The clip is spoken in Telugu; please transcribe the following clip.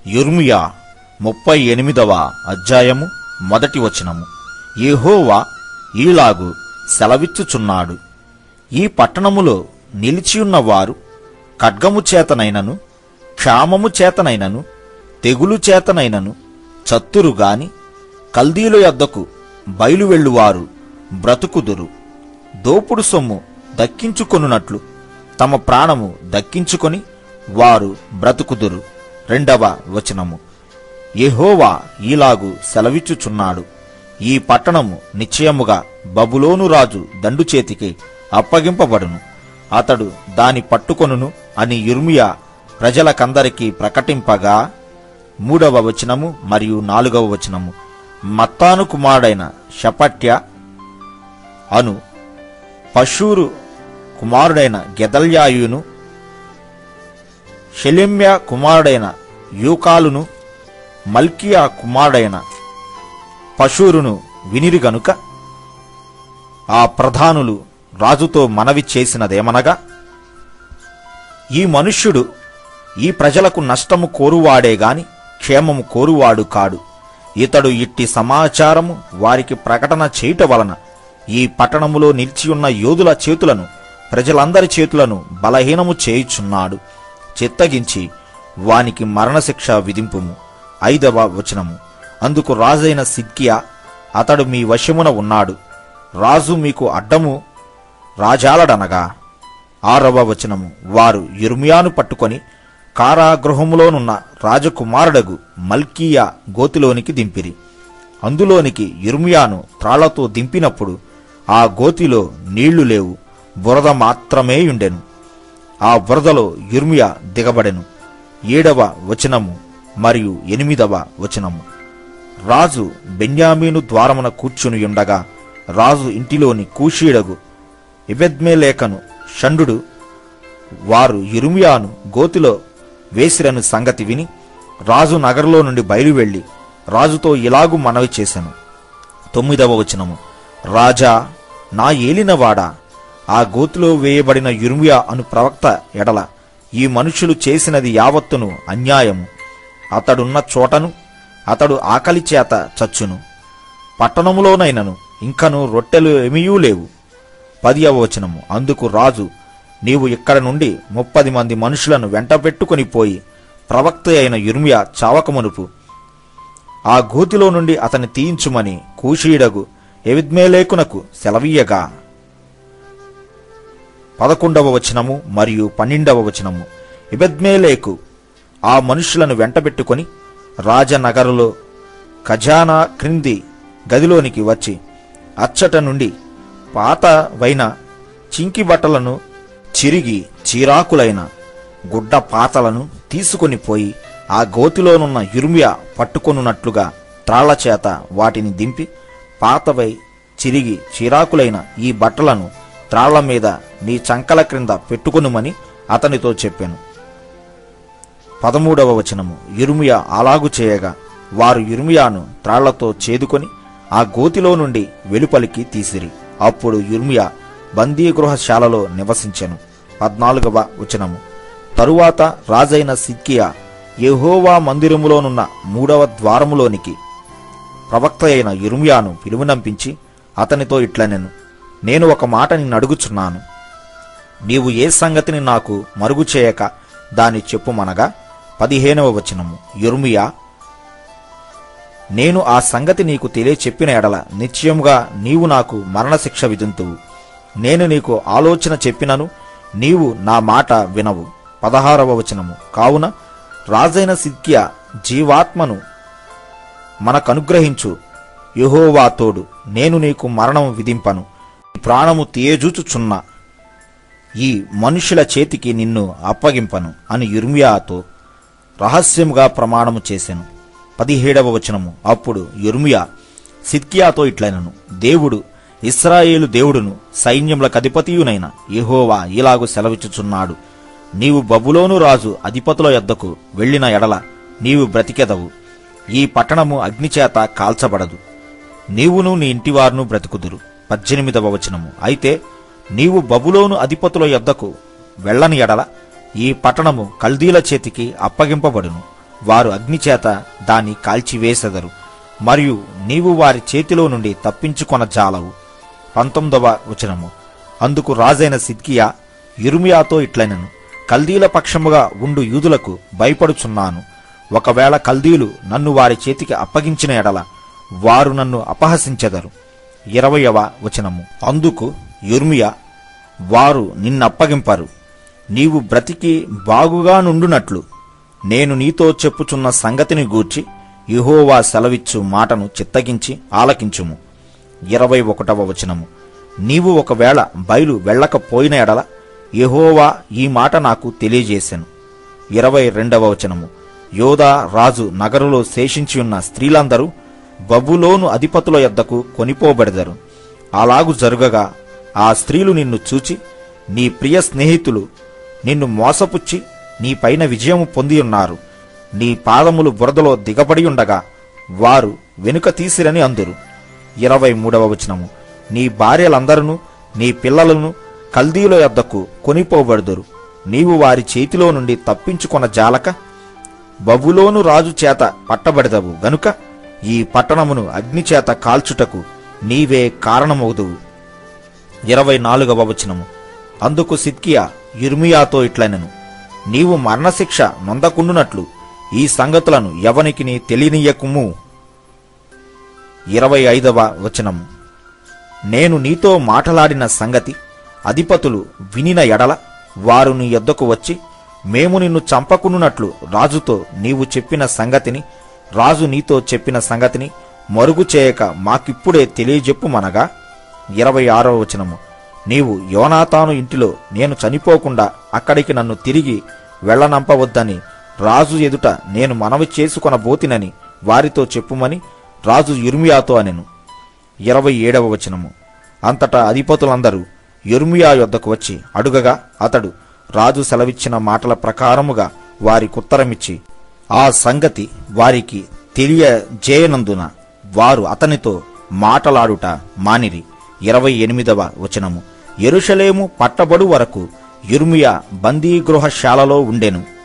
యిర్మియా ముప్పై ఎనిమిదవ అధ్యాయము మొదటి వచనము యెహోవా ఈలాగు సెలవిచ్చుచున్నాడు ఈ పట్టణములో నిలిచియున్న వారు ఖడ్గము చేతనైనను క్షామము చేతనైనను తెగులు చేతనైనను చత్తురు గాని కల్దీల యొద్దకు బయలువెళ్ళువారు బ్రతుకుదురు దోపుడు సొమ్ము దక్కించుకొనున్నట్లు తమ ప్రాణము దక్కించుకొని వారు బ్రతుకుదురు రెండవ వచనము యెహోవా ఈలాగు సెలవిచ్చుచున్నాడు ఈ పట్టణము నిశ్చయముగా బబులోను రాజు దండు చేతికి అప్పగింపబడును అతడు దాని పట్టుకొనును అని ఇర్మియా ప్రజలకందరికీ ప్రకటింపగా మూడవ వచనము మరియు నాలుగవ వచనము మత్తాను కుమారుడైన షపట్య అను పశూరు కుమారుడైన గెదల్యాయును షెలెమ్య కుమారుడైన యూకాలును మల్కియా కుమారుడైన పశూరును వినిరి గనుక ఆ ప్రధానులు రాజుతో మనవి చేసినదేమనగా ఈ మనుష్యుడు ఈ ప్రజలకు నష్టము కోరువాడే గాని క్షేమము కోరువాడు కాడు ఇతడు ఇట్టి సమాచారము వారికి ప్రకటన చేయుట వలన ఈ పట్టణములో నిలిచియున్న యోధుల చేతులను ప్రజలందరి చేతులను బలహీనము చేయుచున్నాడు చిత్తగించి వానికి మరణశిక్ష విధింపుము ఐదవ వచనము అందుకు రాజైన సిద్కియా అతడు మీ వశమున ఉన్నాడు రాజు మీకు అడ్డము రాజాలడనగా ఆరవ వచనము వారు ఇర్మియాను పట్టుకొని కారాగృహములోనున్న రాజకుమారుడగు మల్కీయా గోతిలోనికి దింపిరి అందులోనికి ఇర్మియాను త్రాళ్లతో దింపినప్పుడు ఆ గోతిలో నీళ్లు లేవు బురద మాత్రమే ఉండెను ఆ బురదలో ఇర్మియా దిగబడెను ఏడవ వచనము మరియు ఎనిమిదవ వచనము రాజు బెన్యామీను ద్వారమున కూర్చుని ఉండగా రాజు ఇంటిలోని కూషీడగు ఇబెద్మేలేకను షండు వారు ఇరుమియాను గోతిలో వేసిరను సంగతి విని రాజు నగరులో నుండి బయలువెళ్లి రాజుతో ఇలాగు మనవి చేశాను తొమ్మిదవ వచనము రాజా నా ఏలినవాడా ఆ గోతిలో వేయబడిన యుర్మియా అను ప్రవక్త ఎడల ఈ మనుషులు చేసినది యావత్తును అన్యాయము అతడున్న చోటను అతడు ఆకలి చేత చచ్చును పట్టణములోనైనను ఇంకను రొట్టెలు ఏమీయూ లేవు పదియవ వచనము అందుకు రాజు నీవు ఇక్కడ నుండి ముప్పది మంది మనుషులను వెంటబెట్టుకొని పోయి ప్రవక్త అయిన యుర్మియా చావకమునుపు ఆ గోతిలో నుండి అతని తీయించుమని కూషీడగు ఎవిద్మేలేకునకు సెలవీయగా పదకొండవ వచనము మరియు పన్నెండవ వచనము ఇబెద్మేలేకు ఆ మనుషులను వెంటబెట్టుకొని రాజనగరులో ఖజానా క్రింది గదిలోనికి వచ్చి అచ్చట నుండి పాతవైన చింకి బట్టలను చిరిగి చీరాకులైన గుడ్డ పాతలను తీసుకొని పోయి ఆ గోతిలోనున్న యుర్మియా పట్టుకొనున్నట్లుగా త్రాళ్ల చేత వాటిని దింపి పాతవై చిరిగి చీరాకులైన ఈ బట్టలను త్రాళ్ల మీద నీ చంకల క్రింద పెట్టుకొనుమని అతనితో చెప్పాను పదమూడవ వచనము ఇరుమియా అలాగు చేయగా వారు ఇర్మియాను త్రాళ్లతో చేదుకొని ఆ గోతిలో నుండి వెలుపలికి తీసిరి అప్పుడు ఇర్మియా బందీగృహశాలలో నివసించెను పద్నాలుగవ వచనము తరువాత రాజైన సిద్కియా యెహోవా మందిరములోనున్న మూడవ ద్వారములోనికి ప్రవక్త అయిన ఇర్మియాను పిలువనంపించి అతనితో ఇట్లనెను నేను ఒక మాట నిన్ను అడుగుచున్నాను నీవు ఏ సంగతిని నాకు మరుగు చేయక దాని చెప్పుమనగా పదిహేనవ వచనము ఇర్మియా నేను ఆ సంగతి నీకు తెలియచెప్పిన ఎడల నిశ్చయముగా నీవు నాకు మరణశిక్ష విధింతువు నేను నీకు ఆలోచన చెప్పినను నీవు నా మాట వినవు పదహారవ వచనము కావున రాజైన సిద్కియా జీవాత్మను మనకనుగ్రహించు యెహోవా తోడు నేను నీకు మరణం విధింపను ప్రాణము తీయజూచుచున్న ఈ మనుషుల చేతికి నిన్ను అప్పగింపను అని యిర్మియాతో రహస్యముగా ప్రమాణము చేసెను పదిహేడవ వచనము అప్పుడు యిర్మియా సిద్కియాతో ఇట్లనను దేవుడు ఇస్రాయేలు దేవుడును సైన్యములకు అధిపతియునైన యెహోవా ఇలాగు సెలవిచ్చుచున్నాడు నీవు బబులోను రాజు అధిపతుల యొద్దకు వెళ్ళిన ఎడల నీవు బ్రతికెదవు ఈ పట్టణము అగ్నిచేత కాల్చబడదు నీవును నీ ఇంటివారును బ్రతుకుదురు పద్దెనిమిదవ వచనము అయితే నీవు బబులోను అధిపతుల యొద్దకు వెళ్ళని ఎడల ఈ పట్టణము కల్దీల చేతికి అప్పగింపబడును వారు అగ్నిచేత దాన్ని కాల్చివేసెదరు మరియు నీవు వారి చేతిలో నుండి తప్పించుకొన జాలవు పంతొమ్మిదవ వచనము అందుకు రాజైన సిద్కియా ఇర్మియాతో ఇట్లనెను కల్దీల పక్షముగా ఉండు యూదులకు భయపడుచున్నాను ఒకవేళ కల్దీలు నన్ను వారి చేతికి అప్పగించిన ఎడల వారు నన్ను అపహసించెదరు ఇరవయవ వచనము అందుకు యుర్మియా వారు నిన్నప్పగింపరు నీవు బ్రతికి బాగుగా నుండునట్లు నేను నీతో చెప్పుచున్న సంగతిని గూర్చి యెహోవా సెలవిచ్చు మాటను చిత్తగించి ఆలకించుము ఇరవై ఒకటవ వచనము నీవు ఒకవేళ బయలు వెళ్ళకపోయిన ఎడల యెహోవా ఈ మాట నాకు తెలియజేశాను ఇరవై రెండవ వచనము యోధా రాజు నగరులో శేషించి ఉన్న స్త్రీలందరూ బబులోను అధిపతుల యొద్దకు కొనిపోబెడదరు అలాగు జరుగగా ఆ స్త్రీలు నిన్ను చూచి నీ ప్రియ స్నేహితులు నిన్ను మోసపుచ్చి నీ పైన విజయము పొంది ఉన్నారు నీ పాదములు బురదలో దిగబడి ఉండగా వారు వెనుక తీసిరని అందురు ఇరవై మూడవ వచనము నీ భార్యలందరూ నీ పిల్లలను కల్దీల యొద్దకు కొనిపోబడుదురు నీవు వారి చేతిలో నుండి తప్పించుకొన జాలక బబులోను రాజు చేత పట్టబడదవు గనుక ఈ పట్టణమును అగ్నిచేత కాల్చుటకు నీవే కారణమవుదువు ఇరవై నాలుగవ వచనము అందుకు సిద్కియా ఇర్మియాతో ఇట్లనెను నీవు మరణశిక్ష నొందకుండునట్లు ఈ సంగతులను ఎవనికిని తెలియనీయకుము ఇరవై ఐదవ వచనము నేను నీతో మాటలాడిన సంగతి అధిపతులు వినిన ఎడల వారు నీ యొద్దకు వచ్చి మేము నిన్ను చంపకునున్నట్లు రాజుతో నీవు చెప్పిన సంగతిని రాజు నీతో చెప్పిన సంగతిని మరుగు చేయక మాకిప్పుడే తెలియజెప్పుమనగా ఇరవై ఆరవ వచనము నీవు యోనాతాను ఇంటిలో నేను చనిపోకుండా అక్కడికి నన్ను తిరిగి వెళ్ళనంపవద్దని రాజు ఎదుట నేను మనవి చేసుకొనబోతినని వారితో చెప్పుమని రాజు యిర్మియాతో అనెను ఇరవై ఏడవ వచనము అంతటా అధిపతులందరూ యిర్మియా యొద్దకు వచ్చి అడుగగా అతడు రాజు సెలవిచ్చిన మాటల ప్రకారముగా వారికుత్తరమిచ్చి ఆ సంగతి వారికి తెలియజేయనందున వారు అతనితో మాటలాడుట మానిరి ఇరవై ఎనిమిదవ వచనము ఎరుషలేము పట్టబడు వరకు యిర్మియా బందీగృహశాలలో ఉండెను